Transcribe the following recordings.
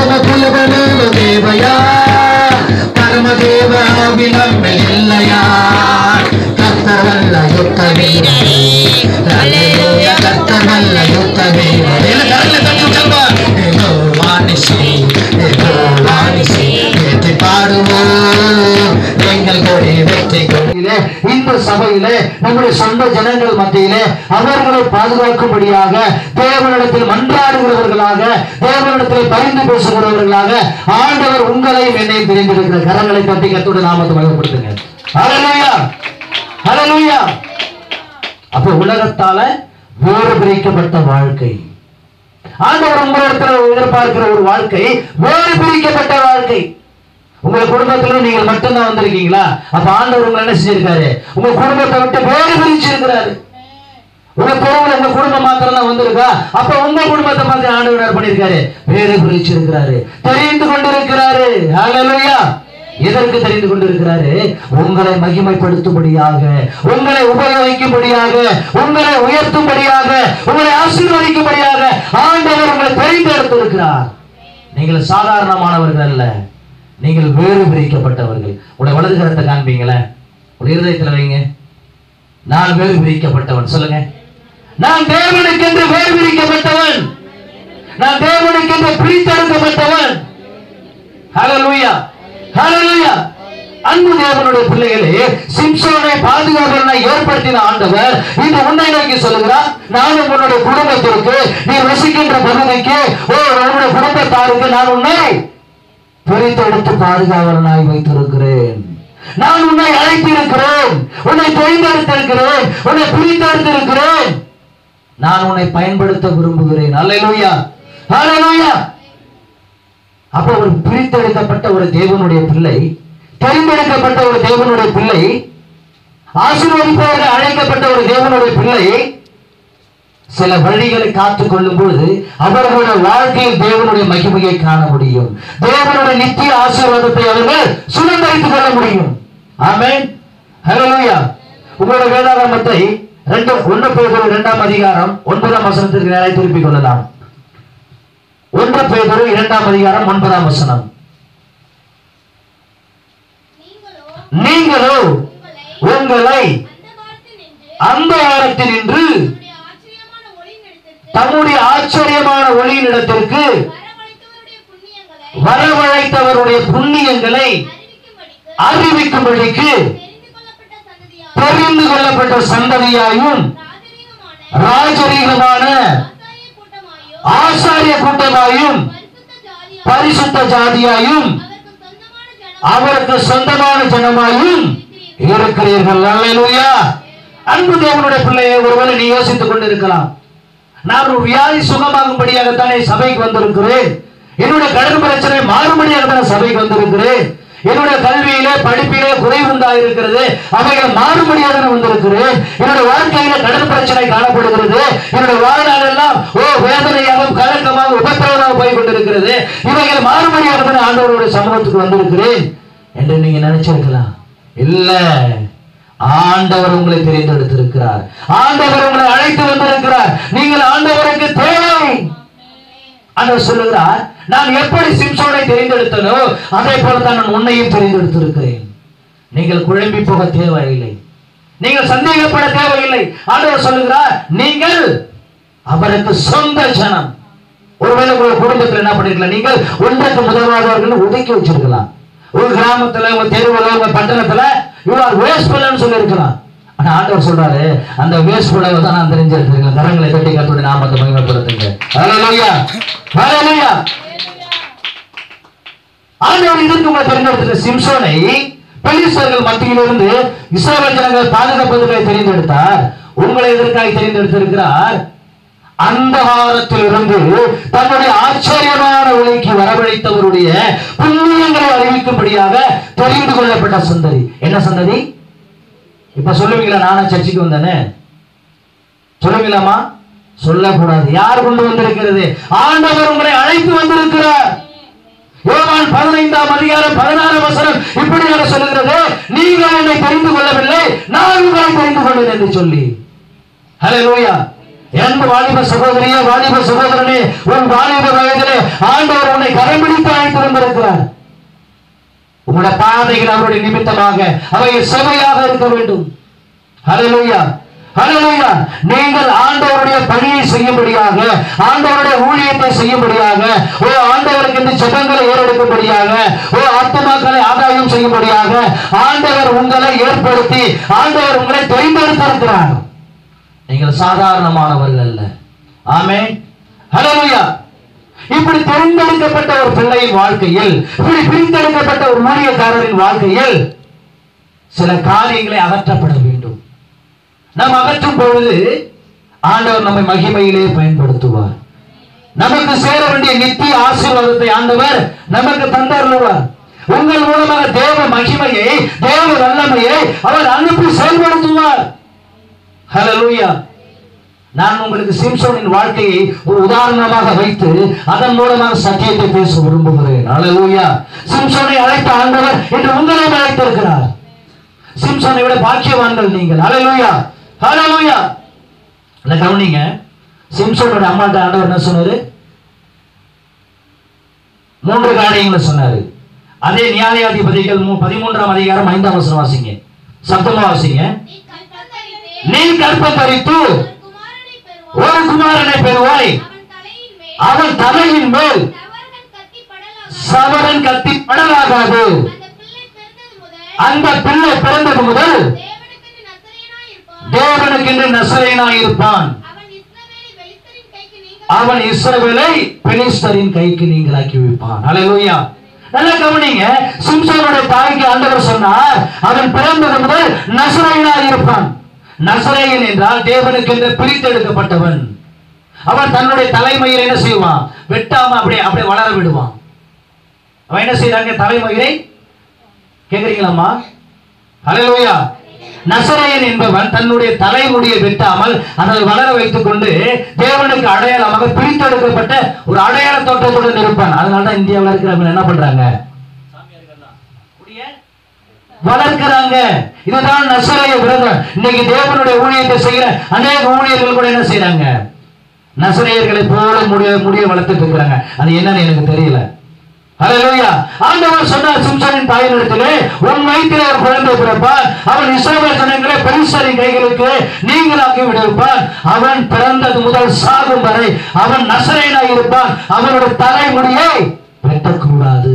புலவனான தேவையா பரமதேவ விளம்பில் இல்லையா கர்த்தர் வல்ல யுத்த வீரரே அல்லேலூயா கர்த்தர் வல்ல யுத்த வீரரே இல்ல கரங்களை தட்டி விட்டல்வா ஏதோ வாணிசி ஏதோ வாணிசி ஏற்றி பாடுவோம் எங்கள் கொடி வெற்றி கொடியிலே இந்த சபையிலே நம்முடைய சொந்த ஜனங்கள் மத்தியிலே அவர்களை பாதுகாக்கும்படியாக தேவனிடத்தில் மன்றாடுகிறவர்களாக தேவனிடத்தில் பரிந்து பேசுகிறவர்களாக ஆண்டவர் உங்களையும் என்னையும் தெரிந்திருக்கிற கரங்களை தட்டி கத்தோடு நாமத்தை மகிழ்ப்படுத்துங்க ஹalleluya ஹalleluya அப்ப உலகத்தால வேறு பிரிக்கப்பட்ட வாழ்க்கை ஆண்டவர் உங்களிடத்தில் எதிர்பார்க்கிற ஒரு வாழ்க்கை வேறு பிரிக்கப்பட்ட வாழ்க்கை உங்க குடும்பத்துல நீங்கள் மட்டும்தான் வந்திருக்கீங்களா அப்ப ஆண்டவர் உங்களை என்ன செஞ்சிருக்காரு உங்க குடும்பத்தை விட்டு வேறு பிரிச்சிருக்கிறாரு உங்க தெருவுல உங்க குடும்பம் மாத்திரம் தான் வந்திருக்கா அப்ப உங்க குடும்பத்தை பார்த்து ஆண்டவர் என்ன பண்ணிருக்காரு வேறு பிரிச்சிருக்கிறாரு தெரிந்து கொண்டிருக்கிறாரு ஹalleluya எதற்கு தெரிந்து கொண்டிருக்கிறாரு உங்களை மகிமைப்படுத்தும்படியாக உங்களை உபயோகிக்கும்படியாக உங்களை உயர்த்தும்படியாக உங்களை ஆசீர்வதிக்கும்படியாக ஆண்டவர் உங்களை தெரிந்தெடுத்திருக்கிறார் நீங்கள் சாதாரணமானவர்கள் அல்ல நீங்கள் வேறு பிரிக்கப்பட்டவர்கள் உடைய வலது கரத்தை காண்பீங்களேன் உடைய இருதயத்துல வைங்க நான் வேறு பிரிக்கப்பட்டவன் சொல்லுங்க நான் தேவனுக்கென்று வேறு பிரிக்கப்பட்டவன் நான் தேவனுக்கென்று பிரித்தெடுக்கப்பட்டவன் ஹalleluya ஹalleluya அன்பு தேவனுடைய பிள்ளைகளே சிம்சோனை பாதுகாவலனை ஏற்படுத்தின ஆண்டவர் இந்த உன்னை நோக்கி சொல்லுகிறார் நானும் உன்னுடைய குடும்பத்திற்கு நீ வசிக்கின்ற பகுதிக்கு ஓ உன்னுடைய குடும்பத்தாருக்கு நான் உன்னை பிரித்தெடுத்து பாதுகாவலனாய் வைத்திருக்கிறேன் நான் உன்னை அழைத்திருக்கிறேன் உன்னை தேர்ந்தெடுத்திருக்கிறேன் உன்னை பிரித்தெடுத்திருக்கிறேன் நான் உன்னை பயன்படுத்த விரும்புகிறேன் அல்லேலூயா அல்லேலூயா அப்ப ஒரு பிரித்தெடுக்கப்பட்ட ஒரு தேவனுடைய பிள்ளை தேர்ந்தெடுக்கப்பட்ட ஒரு தேவனுடைய பிள்ளை ஆசீர்வதிப்பவர்கள் அழைக்கப்பட்ட ஒரு தேவனுடைய பிள்ளை சில வழிகளை காத்துக் கொள்ளும் பொழுது அவர்களுடைய வாழ்க்கையில் தேவனுடைய மகிமையை காண முடியும் தேவனுடைய நித்திய ஆசீர்வாதத்தை அவர்கள் சுதந்திரித்துக் கொள்ள முடியும் ஆமென் ஹalleluya உங்களுடைய வேதாகமத்தை ரெண்டு ஒன்று பேதொரு இரண்டாம் அதிகாரம் ஒன்பதாம் வசனத்திற்கு நேராக திருப்பிக் கொள்ளலாம் ஒன்று பேதொரு இரண்டாம் அதிகாரம் ஒன்பதாம் வசனம் நீங்களோ நீங்களோ உங்களை உங்களை அந்த காலத்தில் நின்று அந்த காலத்தில் நின்று தம்முடைய ஆச்சரியமான ஒளியின் இடத்திற்கு தம்முடைய ஆச்சரியமான ஒளியினிடத்திற்கு வரவழைத்தவருடைய வரவழைத்தவருடைய புண்ணியங்களை புண்ணியங்களை அறிவிக்கும்படிக்கு அறிவிக்கும்படிக்கு தெரிந்து கொள்ளப்பட்ட தெரிந்து கொள்ளப்பட்ட சந்ததியாக சந்ததியாயும் ராஜரீகமான ராஜரீகமான ஆசாரிய கூட்டமாயும் ஆசாரிய கூட்டமாயும் பரிசுத்த பரிசுத்த ஜாதியாயும் ஜாதியாயும் அவருக்கு சொந்தமான அவருக்கு சொந்தமான ஜனம் ஜனமாயும் இருக்கிறீர்கள் அல்லேலூயா அன்பு தேவனுடைய பிள்ளையை ஒருவேளை நீ யோசித்துக் கொண்டிருக்கலாம் நான் ஒரு வியாதி சுகமாகும்படியாகத்தானே சபைக்கு வந்திருக்கிறேன் என்னுடைய கடன் பிரச்சனை மாறும்படியாக தானே சபைக்கு வந்திருக்கிறேன் என்னுடைய கல்வியிலே படிப்பிலே குறைவு உண்டாயிருக்கிறது அவைகள் மாறும்படியாக தானே வந்திருக்கிறேன் என்னுடைய வாழ்க்கையில கடன் பிரச்சனை காணப்படுகிறது என்னுடைய வாழ்நாள் எல்லாம் ஓ வேதனையாகவும் கலக்கமாக உபத்திரவமாக போய் கொண்டிருக்கிறது இவைகள் மாறும்படியாக தானே ஆண்டவருடைய சமூகத்துக்கு வந்திருக்கிறேன் என்று நீங்க நினைச்சிருக்கலாம் இல்ல ஆண்டவர் உங்களை தெரிந்தெடுத்திருக்கிறார் ஆண்டவர் உங்களை அழைத்து வந்திருக்கிறார் நீங்கள் ஆண்டவருக்கு தேவை ஆண்டவர் சொல்லுகிறார் நான் எப்படி சிம்சோனை தெரிந்தெடுத்தனோ அதே போல தான் நான் உன்னையும் தெரிந்தெடுத்திருக்கிறேன் நீங்கள் குழம்பி போக தேவையில்லை நீங்கள் சந்தேகப்பட தேவையில்லை ஆண்டவர் சொல்லுகிறார் நீங்கள் அவருக்கு சொந்த ஜனம் ஒருவேளை உங்க குடும்பத்தில் என்ன பண்ணிருக்கலாம் நீங்கள் ஒன்றுக்கு முதல்வாதவர்கள் ஒதுக்கி வச்சிருக்கலாம் உங்க கிராமத்துல உங்க தெருவுல உங்க பட்டணத்துல இவர் வேஸ்ட் பண்ணு சொல்லியிருக்கலாம் ஆனா ஆண்டவர் சொல்றாரு அந்த வேஸ்ட் பண்ண தான் நான் தெரிஞ்சிருக்கேன் கரங்களை கட்டி கத்தோட நாமத்தை மகிமைப்படுத்துங்க ஹalleluya ஹalleluya ஆண்டவர் இதற்கு உங்களை தெரிந்தெடுத்த சிம்சோனை பெலிஸ்தர்கள் மத்தியிலிருந்து இஸ்ரவேல் ஜனங்கள் பாதுகாப்பதற்காக தெரிந்தெடுத்தார் உங்களை எதற்காக தெரிந்தெடுத்திருக்கிறார் அந்தகாரத்திலிருந்து தன்னுடைய ஆச்சரியமான ஒளிக்கு வரவழைத்தவருடைய புண்ணியங்களை அறிவிக்கும்படியாக தெரிந்து கொள்ளப்பட்ட சந்ததி என்ன சந்ததி இப்ப சொல்லுவீங்களா நானும் சர்ச்சுக்கு வந்தேனே சொல்லுவீங்களாமா சொல்லக்கூடாது யார் கொண்டு வந்திருக்கிறது ஆண்டவர் உங்களை அழைத்து வந்திருக்கிறார் யோவான் பதினைந்தாம் அதிகாரம் பதினாறாம் வசனம் இப்படியாக சொல்லுகிறது நீங்கள் என்னை தெரிந்து கொள்ளவில்லை நான் உங்களை தெரிந்து கொண்டேன் என்று சொல்லி ஹalleluya எந்த வாலிப சகோதரியே வாலிப சகோதரனே உன் வாலிப வயதிலே ஆண்டவர் உன்னை கரம் பிடித்து திறந்திருக்கிறார் உங்களுடைய பாதைகள் அவருடைய நிமித்தமாக அவைகள் செவையாக இருக்க வேண்டும் ஹalleluya ஹalleluya நீங்கள் ஆண்டவருடைய பணியை செய்யும்படியாக ஆண்டவருடைய ஊழியத்தை செய்யும்படியாக ஓ ஆண்டவருக்கு இந்த ஜெபங்களை ஏறெடுக்கும்படியாக ஓ ஆத்துமாக்களை ஆதாயம் செய்யும்படியாக ஆண்டவர் உங்களை ஏற்படுத்தி ஆண்டவர் உங்களை தெரிந்தெடுத்திருக்கிறார் நீங்கள் சாதாரணமானவர்கள் அல்ல ஆமென் ஹalleluya இப்படி தேர்ந்தெடுக்கப்பட்ட ஒரு பிள்ளையின் வாழ்க்கையில் இப்படி பிரித்தெடுக்கப்பட்ட ஒரு ஊழியக்காரரின் வாழ்க்கையில் சில காரியங்களை அகற்றப்பட வேண்டும் நாம் அகற்றும் பொழுது ஆண்டவர் நம்மை மகிமையிலே பயன்படுத்துவார் நமக்கு சேர வேண்டிய நித்திய ஆசீர்வாதத்தை ஆண்டவர் நமக்கு தந்தருவார் உங்கள் மூலமாக தேவ மகிமையை தேவ வல்லமையை அவர் அனுப்பி செயல்படுத்துவார் ஹalleluya நான் உங்களுக்கு சிம்சோனின் வாழ்க்கையை ஒரு உதாரணமாக வைத்து அதன் மூலமாக சத்தியத்தை பேச விரும்புகிறேன் ஹalleluya சிம்சோனை அழைத்த ஆண்டவர் இன்று உங்களை அழைத்திருக்கிறார் சிம்சோனை விட பாக்கியவான்கள் நீங்கள் ஹalleluya ஹalleluya இல்ல கவனிங்க சிம்சோனோட அம்மாட்ட ஆண்டவர் என்ன சொன்னாரு மூன்று காரியங்களை சொன்னாரு அதே நியாயாதிபதிகள் மூ- பதிமூன்றாம் அதிகாரம் ஐந்தாம் வசனம் வாசிங்க சத்தமா வாசிங்க நீ கற்பந்தரித்தே நீ கற்பம் தரித்து ஒரு குமாரனை பெறுவாய் ஒரு குமாரனை பெறுவாய் அவன் தலையின் மேல் அவன் தலையின் மேல் சவரகன் கத்தி படலாகாது சவரன் கத்தி படலாகாது அந்த பிள்ளை பிறந்தது முதல் அந்த பிள்ளை பிறந்தது முதல் தேவனுக்கு நசரேயனாய் இருப்பான் தேவனுக்கு என்று நசரேனாய் இருப்பான் அவன் இஸ்ரவேலை அவன் இஸ்ரவேலை வெளித்தரின் கைக்கு நீங்க பெலிஸ்தரின் கைக்கு நீங்களாக்கி வைப்பான் ஹalleluya நல்லா கவனிங்க சிம்சோனுடைய தாய்க்கு ஆண்டவர் சொன்னார் அவன் பிறந்தது முதல் நசரேயனாய் இருப்பான் நசரேயன் என்றால் தேவனுக்கு என்று பிரித்தெடுக்கப்பட்டவன் அவன் தன்னுடைய தலைமையில் என்ன செய்வான் வெட்டாம அப்படியே அப்படியே வளர விடுவான் அவன் என்ன செய்றாங்க தலைமயிரை கேக்குறீங்களாம்மா ஹalleluya நசரேயன் என்பவன் தன்னுடைய தலைமுடியை வெட்டாமல் அதை வளர வைத்துக் கொண்டு தேவனுக்கு அடையாளமாக பிரித்தெடுக்கப்பட்ட ஒரு அடையாள தோற்றத்துடன் இருப்பான் அதனால தான் இந்தியாவில் இருக்கிறவங்க என்ன பண்றாங்க வளர்க்கிறாங்க இதுதான் நசரேய விரதம் இன்னைக்கு தேவனுடைய ஊழியத்தை செய்கிற அநேக ஊழியர்கள் கூட என்ன செய்றாங்க நசரேயர்களை போல முடிய முடிய வளர்த்துட்டு இருக்கிறாங்க அது என்னன்னு எனக்கு தெரியல ஹalleluya ஆண்டவர் சொன்னார் சிம்சனின் தாயினிடத்திலே உன் வயிற்றிலே ஒரு குழந்தை பிறப்பான் அவன் இஸ்ரவேல் ஜனங்களை பெலிஸ்தரின் கைகளுக்கு நீங்களாக்கி விடுவிப்பான் அவன் பிறந்தது முதல் சாகும் வரை அவன் நசரேனாய் இருப்பான் அவனுடைய தலைமுடியை வெட்டக்கூடாது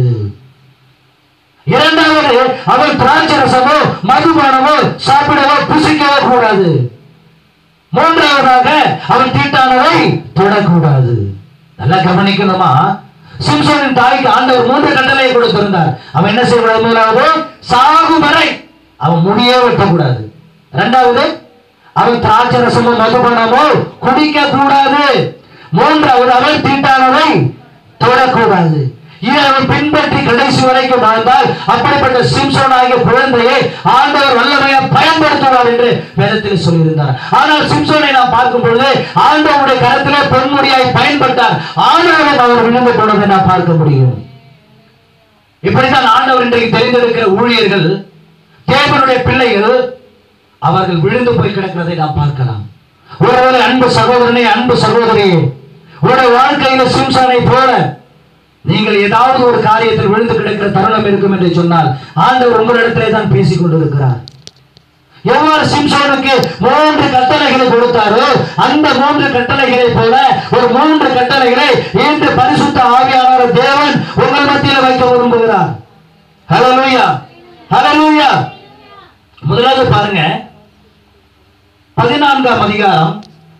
இரண்டாவது அவன் திராட்சை ரசமோ மதுபானமோ சாப்பிடவோ புசிக்கவோ கூடாது மூன்றாவதாக அவன் தீட்டானவை தொடக்கூடாது நல்லா கவனிக்கணுமா சிம்சோனின் தாய்க்கு ஆண்டவர் மூன்று கட்டளையை கொடுத்திருந்தார் அவன் என்ன செய்யக்கூடாது முதலாவது சாகும் வரை அவன் முடியே வெட்டக்கூடாது இரண்டாவது அவன் திராட்சை ரசமோ மதுபானமோ குடிக்க கூடாது மூன்றாவது அவன் தீட்டானவை தொடக்கூடாது இதை அவன் பின்பற்றி கடைசி வரைக்கும் வாழ்ந்தால் அப்படிப்பட்ட சிம்சோன் ஆகிய குழந்தையை ஆண்டவர் வல்லமையை பயன்படுத்துவார் என்று வேதத்தில் சொல்லியிருந்தார் ஆனால் சிம்சோனை நாம் பார்க்கும் பொழுது ஆண்டவருடைய கரத்திலே பொன்முடியாய் பயன்பட்டார் ஆண்டவரும் அவர் விழுந்து போனதை நாம் பார்க்க முடியும் இப்படித்தான் ஆண்டவர் இன்றைக்கு தெரிந்திருக்கிற ஊழியர்கள் தேவனுடைய பிள்ளைகள் அவர்கள் விழுந்து போய் கிடக்கிறதை நாம் பார்க்கலாம் ஒருவேளை அன்பு சகோதரனே அன்பு சகோதரியே உங்களுடைய வாழ்க்கையில சிம்சனை போல நீங்கள் ஏதாவது ஒரு காரியத்தில் விழுந்து கிடக்கிற தருணம் இருக்கும் என்று சொன்னால் ஆண்டவர் உங்களிடத்திலே தான் பேசிக் கொண்டிருக்கிறார் எவ்வாறு சிம்சோனுக்கு மூன்று கட்டளைகளை கொடுத்தாரோ அந்த மூன்று கட்டளைகளை போல ஒரு மூன்று கட்டளைகளை இன்று பரிசுத்த ஆவியானவர் தேவன் உங்கள் மத்தியில் வைக்க விரும்புகிறார் ஹalleluya ஹalleluya முதலாவது பாருங்க பதினான்காம் அதிகாரம்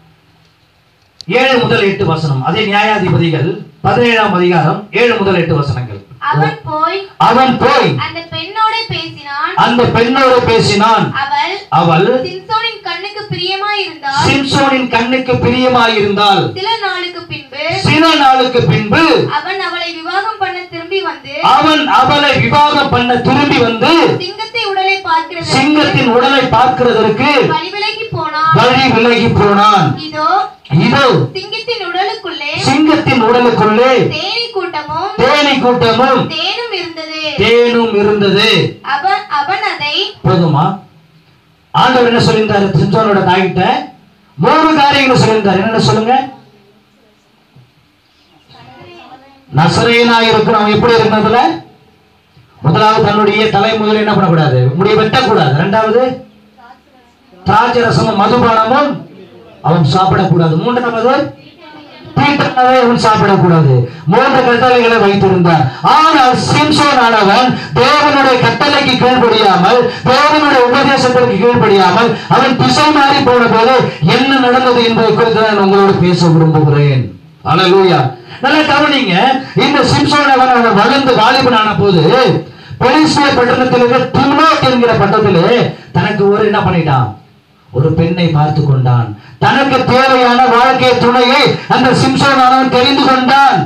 ஏழு முதல் எட்டு வசனம் அதே நியாயாதிபதிகள் பதினேழாம் அதிகாரம் ஏழு முதல் எட்டு வசனங்கள் அவன் போய் அவன் போய் அந்த பெண்ணோட பேசினான் அந்த பெண்ணோடு பேசினான் அவள் அவள் சிம்சோனின் கண்ணுக்கு பிரியமாயிருந்தாள் சிம்சோனின் கண்ணுக்கு பிரியமாயிருந்தால் சில நாளுக்கு பின்பு சில நாளுக்கு பின்பு அவன் அவளை விவாகம் பண்ண திரும்பி வந்து அவன் அவளை விவாகம் பண்ண திரும்பி வந்து சிங்கத்தை உடலை பார்க்கிறது சிங்கத்தின் உடலை பார்க்கிறதற்கு வழி விலகி போனான் வழி விலகி போனான் இதோ இதோ சிங்கத்தின் உடலுக்குள்ளே சிங்கத்தின் உடலுக்குள்ளே தேனி கூட்டமும் தேனி கூட்டமும் தேனும் இருந்தது தேனும் இருந்தது அவன் அவன் அதை போதுமா ஆண்டவர் என்ன சொல்லியிருந்தாரு சிம்சோனோட தாய்கிட்ட மூணு காரியங்களை சொல்லியிருந்தார் என்னென்ன சொல்லுங்க நசரேனா இருக்கிறவன் எப்படி இருக்கிறதுல முதலாவது தன்னுடைய தலை முதல்ல என்ன பண்ணக்கூடாது முடிய வெட்டக்கூடாது ரெண்டாவது திராட்சை ரசமும் மதுபானமும் அவன் சாப்பிடக்கூடாது மூன்றாவது தீட்டானதை அவன் சாப்பிடக்கூடாது மூன்று கட்டளைகளை வைத்திருந்தான் ஆனால் சிம்சோன் ஆனவன் தேவனுடைய கட்டளைக்கு கீழ்ப்படியாமல் தேவனுடைய உபதேசத்திற்கு கீழ்ப்படியாமல் அவன் திசை மாறி போன போது என்ன நடந்தது என்பதை குறித்து நான் உங்களோடு பேச விரும்புகிறேன் அல்லேலூயா நல்லா கவனிங்க இந்த சிம்சோன் அவன் அவன் வளர்ந்து வாலிபனான போது பெலிஸ்திய பட்டணத்தில் இருக்கிற திம்னோத் என்கிற பட்டத்திலே தனக்கு ஒரு என்ன பண்ணிட்டான் ஒரு பெண்ணை பார்த்து கொண்டான் தனக்கு தேவையான வாழ்க்கை துணையை அந்த சிம்சோனானவன் தெரிந்து கொண்டான்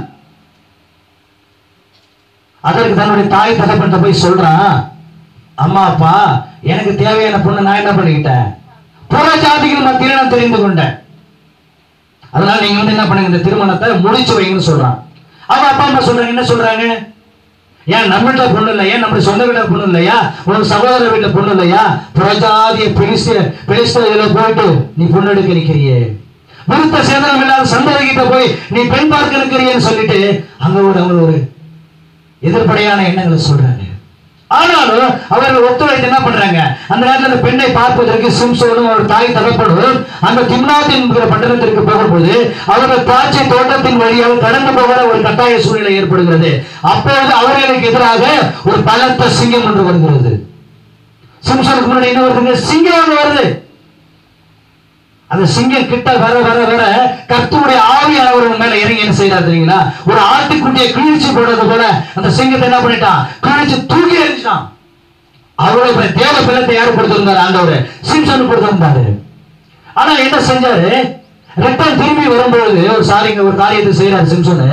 அதற்கு தன்னுடைய தாய் தகப்பன்ட்ட போய் சொல்றான் அம்மா அப்பா எனக்கு தேவையான பொண்ணு நான் என்ன பண்ணிக்கிட்டேன் புற ஜாதிகள் மத்தியில நான் தெரிந்து கொண்டேன் அதனால நீங்க வந்து என்ன பண்ணுங்க இந்த திருமணத்தை முடிச்சு வைங்கன்னு சொல்றான் அவன் அப்பா அம்மா சொல்றாங்க என்ன சொல்றாங்க ஏன் நம்ம வீட்டுல பொண்ணு இல்லையா நம்ம சொந்த வீட்டுல பொண்ணு இல்லையா உன் சகோதர வீட்டுல பொண்ணு இல்லையா புறஜாதிய பெலிஸ்திய பெலிஸ்திய இதுல போயிட்டு நீ பொண்ணு எடுக்க இருக்கிறியே விருத்த சேதனம் இல்லாத சந்ததிகிட்ட போய் நீ பெண் பார்க்க இருக்கிறியன்னு சொல்லிட்டு அங்க ஒரு அவங்க ஒரு எதிர்ப்படையான எண்ணங்களை சொல்றாங்க ஆனாலும் அவர்கள் ஒத்துழைத்து என்ன பண்றாங்க அந்த நேரத்தில் அந்த பெண்ணை பார்ப்பதற்கு சிம்சோனும் அவர் தாய் தகப்பனும் அந்த திம்னாத் என்கிற பட்டணத்திற்கு போகும்போது அவர்கள் திராட்சை தோட்டத்தின் வழியாக கடந்து போகிற ஒரு கட்டாய சூழ்நிலை ஏற்படுகிறது அப்பொழுது அவர்களுக்கு எதிராக ஒரு பலத்த சிங்கம் ஒன்று வருகிறது சிம்சோனுக்கு முன்னாடி என்ன வருதுங்க சிங்கம் ஒன்று வருது அந்த சிங்கம் கிட்ட வர வர வர கர்த்தருடைய ஆவியானவர் மேல இறங்கி என்ன செய்யறாரு தெரியுங்களா ஒரு ஆட்டுக்குட்டியை கிழிச்சு போடுறது போல அந்த சிங்கத்தை என்ன பண்ணிட்டான் கிழிச்சு தூக்கி எறிஞ்சிட்டான் அவ்வளவு பெரிய தேவ பிள்ளத்தை யாரு கொடுத்திருந்தாரு ஆண்டவர் சிம்சன் கொடுத்திருந்தாரு ஆனா என்ன செஞ்சாரு ரிட்டர்ன் திரும்பி வரும்பொழுது ஒரு சாரிங்க ஒரு காரியத்தை செய்யறாரு சிம்சனு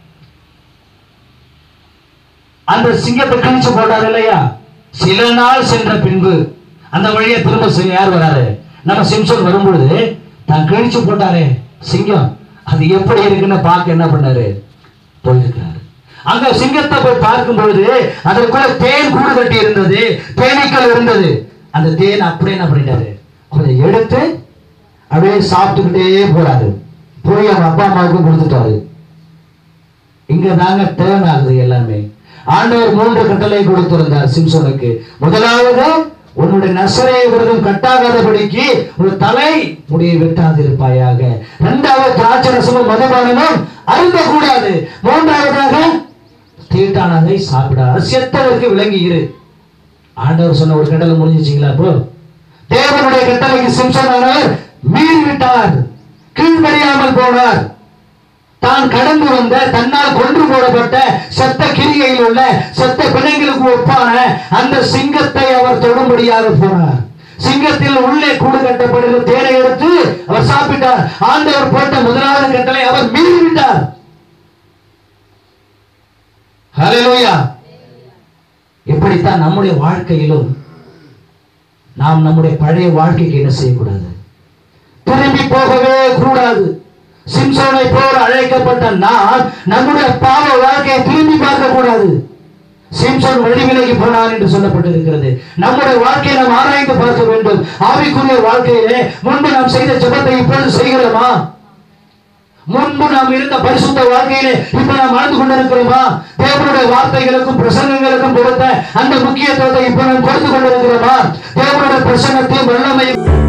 அந்த சிங்கத்தை கிழிச்சு போட்டாரு இல்லையா சில நாள் சென்ற பின்பு அந்த வழியா திரும்ப சி- யார் வராரு நம்ம சிம்சன் வரும்பொழுது தான் கிழிச்சு போட்டாரே சிங்கம் அது எப்படி இருக்குன்னு பார்க்க என்ன பண்ணாரு போயிருக்கிறாரு அங்க சிங்கத்தை போய் பார்க்கும் பொழுது அதற்குள்ள தேன் கூடு கட்டி இருந்தது தேனீக்கள் இருந்தது அந்த தேன் அப்படியே என்ன பண்ணிட்டாரு கொஞ்சம் எடுத்து அப்படியே சாப்பிட்டுக்கிட்டே போறாரு போய் அவங்க அப்பா அம்மாவுக்கு கொடுத்துட்டாரு இங்க தாங்க டேர்ன் ஆகுது எல்லாமே ஆண்டவர் மூன்று கட்டளை கொடுத்திருந்தார் சிம்சோனுக்கு முதலாவது உன்னுடைய நசரே விரதம் கட்டாகாதபடிக்கு ஒரு தலை முடியை வெட்டாதிருப்பாயாக இரண்டாவது திராட்சை ரசமும் மதுபானமும் அருந்த கூடாது மூன்றாவதாக தீட்டானதை சாப்பிடாது செத்தவருக்கு விளங்கி இரு ஆண்டவர் சொன்ன ஒரு கட்டளை முடிஞ்சிச்சிங்களா இப்போ தேவனுடைய கட்டளைக்கு சிம்சனானவர் மீறி விட்டார் கீழ்ப்படியாமல் போனார் தான் கடந்து வந்த தன்னால் கொன்று போடப்பட்ட செத்த கிரிகையில் உள்ள செத்த பிணங்களுக்கு ஒப்பான அந்த சிங்கத்தை அவர் தொடும்படியாக போனார் சிங்கத்தில் உள்ளே கூடு கட்டப்படுகிற தேனை எடுத்து அவர் சாப்பிட்டார் ஆண்டவர் போட்ட முதலாவது கட்டளை அவர் மீறிவிட்டார் ஹalleluya இப்படித்தான் நம்முடைய வாழ்க்கையிலும் நாம் நம்முடைய பழைய வாழ்க்கைக்கு என்ன செய்யக்கூடாது திரும்பி போகவே கூடாது சிம்சோனை போல அழைக்கப்பட்ட நான் நம்முடைய பாவ வாழ்க்கையை திரும்பி பார்க்க கூடாது சிம்சோன் வழிவிலகி போனான் என்று சொல்லப்பட்டிருக்கிறது நம்முடைய வாழ்க்கையை நாம் ஆராய்ந்து பார்க்க வேண்டும் ஆவிக்குரிய வாழ்க்கையிலே முன்பு நாம் செய்த ஜெபத்தை இப்பொழுது செய்கிறோமா முன்பு நாம் இருந்த பரிசுத்த வாழ்க்கையிலே இப்ப நாம் வாழ்ந்து கொண்டிருக்கிறோமா தேவனுடைய வார்த்தைகளுக்கும் பிரசங்கங்களுக்கும் கொடுத்த அந்த முக்கியத்துவத்தை இப்ப நாம் கொடுத்து கொண்டிருக்கிறோமா தேவனுடைய பிரசங்கத்தையும் வல்லமையும்